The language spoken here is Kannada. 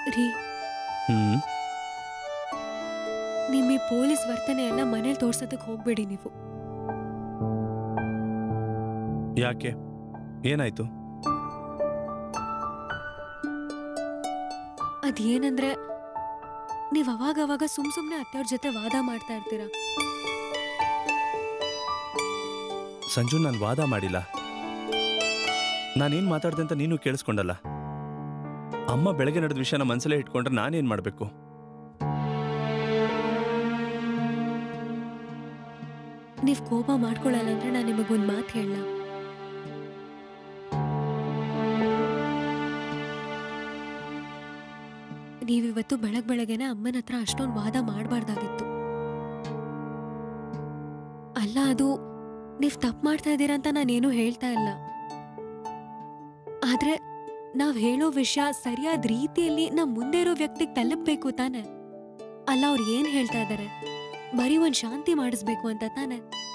ರೀ ಹ್ಮ್ ನಿಮ್ಮ ಈ ಪೊಲೀಸ್ ವರ್ತನೆ ಎಲ್ಲ ಮನೇಲಿ ತೋರ್ಸೋದಕ್ಕೆ ಹೋಗ್ಬೇಡಿ ನೀವು ಯಾಕೆ ಏನಾಯ್ತು ಅದೇನಂದ್ರೆ ನೀವ್ ಅವಾಗ ಅವಾಗ ಸುಮ್ ಸುಮ್ನೆ ಅತ್ತೆಯವ್ರ ಜೊತೆ ವಾದ ಮಾಡ್ತಾ ಇರ್ತೀರಾ ಸಂಜು ನಾನು ವಾದ ಮಾಡಿಲ್ಲ ನಾನೇನ್ ಮಾತಾಡ್ದೆ ಅಂತ ನೀನು ಕೇಳಿಸ್ಕೊಂಡಲ್ಲ ಅಮ್ಮ ಬೆಳಗ್ಗೆ ನಡೆದ ವಿಷಯನ ಮನಸ್ಸಲ್ಲೇ ಇಟ್ಕೊಂಡ್ರೆ ನಾನೇನ್ ಮಾಡ್ಬೇಕು ನೀವ್ ಕೋಪ ಮಾಡ್ಕೊಳ್ಳಲ್ಲ ಅಂದ್ರೆ ನಾನು ನಿಮಗೊಂದ್ ಮಾತು ಹೇಳ ನೀವಿವತ್ತು ಬೆಳಗ್ ಬೆಳಗ್ಗೆನೆ ಅಮ್ಮನ ಹತ್ರ ಅಷ್ಟೊಂದು ವಾದ ಮಾಡಬಾರ್ದಾಗಿತ್ತು ಅಲ್ಲ ಅದು ನೀವ್ ತಪ್ಪು ಮಾಡ್ತಾ ಇದ್ದೀರಾ ಅಂತ ನಾನೇನು ಹೇಳ್ತಾ ಇಲ್ಲ ಆದ್ರೆ ನಾವ್ ಹೇಳೋ ವಿಷಯ ಸರಿಯಾದ ರೀತಿಯಲ್ಲಿ ನಮ್ ಮುಂದೆ ಇರೋ ವ್ಯಕ್ತಿಗೆ ತಲುಪ್ಬೇಕು ತಾನೆ ಅಲ್ಲ ಅವ್ರು ಏನ್ ಹೇಳ್ತಾ ಇದ್ದಾರೆ ಬರೀ ಒಂದ್ ಶಾಂತಿ ಮಾಡಿಸ್ಬೇಕು ಅಂತ ತಾನೆ